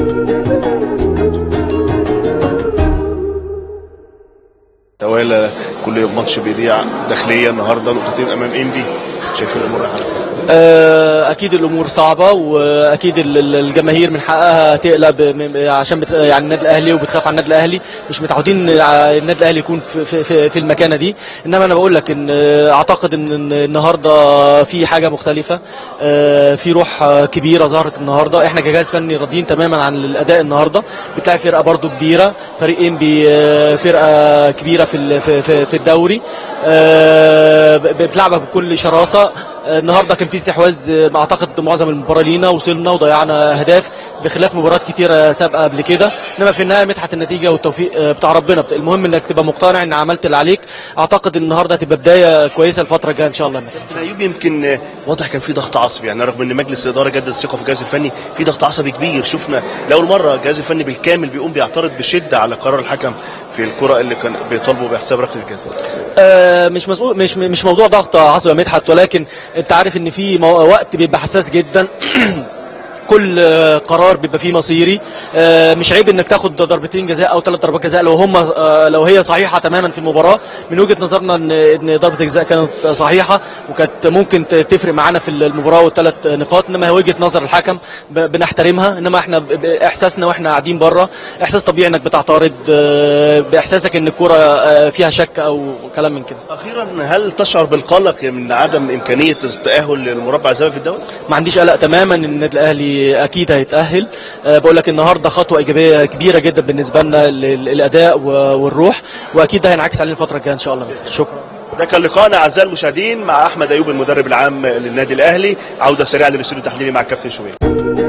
توالى كل ماتش بيضيع داخليا النهارده نقطتين امام انبي شايف الامور رايحه على فين؟ آه، اكيد الامور صعبه واكيد ال- ال- الجماهير من حقها تقلق م- عشان بت... يعني النادي الاهلي وبتخاف على النادي الاهلي مش متعودين ع- النادي الاهلي يكون في في, في, في المكانه دي انما انا بقول لك ان آه، اعتقد ان إن النهارده في حاجه مختلفه آه، في روح آه، كبيره ظهرت النهارده احنا كجهاز فني راضيين تماما عن الاداء النهارده بتلاقي فرقه برضو كبيره فريق انبي آه، فرقه كبيره في ال- في في, في الدوري آه، ب- بتلعبك بكل شراسه آه، النهارده كان في استحواذ آه، اعتقد معظم المباراه لينا وصلنا وضيعنا اهداف بخلاف مباريات كتيره سابقه قبل كده انما في النهايه مدحت النتيجه والتوفيق آه، بتاع ربنا المهم انك تبقى مقتنع ان عملت اللي عليك اعتقد النهارده هتبقى بدايه كويسه الفتره الجايه ان شاء الله في الايوب يمكن آه، واضح كان في ضغط عصبي يعني رغم ان مجلس الاداره جدد الثقه في الجهاز الفني في ضغط عصبي كبير شفنا لاول مره الجهاز الفني بالكامل بيقوم بيعترض بشده على قرار الحكم في الكره اللي كان بيطالبوا بحساب ركله الجزاء آه، مش مسؤول مش مش موضوع ضغط عصبي يا مدحت ولكن انت عارف ان في مو- وقت بيبقى حساس جدا كل آه، قرار بيبقى فيه مصيري آه، مش عيب انك تاخد ضربتين جزاء او ثلاث ضربات جزاء لو هم آه، لو هي صحيحه تماما في المباراه من وجهه نظرنا ان ان ضربه الجزاء كانت صحيحه وكانت ممكن ت- تفرق معانا في المباراه والثلاث نقاط انما هي وجهه نظر الحكم ب- بنحترمها انما احنا ب- باحساسنا واحنا قاعدين بره احساس طبيعي انك بتعترض آه، باحساسك ان الكوره آه، فيها شك او كلام من كده اخيرا هل تشعر بالقلق من عدم امكانيه التاهل للمربع الذهبي في الدوري؟ ما عنديش قلق تماما ان النادي الاهلي اكيد هيتاهل أه بقول لك النهارده خطوه ايجابيه كبيره جدا بالنسبه لنا لل- للاداء و- والروح واكيد ده هينعكس علينا الفتره الجايه ان شاء الله شكرا ده كان لقاءنا اعزائي المشاهدين مع احمد ايوب المدرب العام للنادي الاهلي عوده سريعه للاستوديو التحليلي مع الكابتن شوبير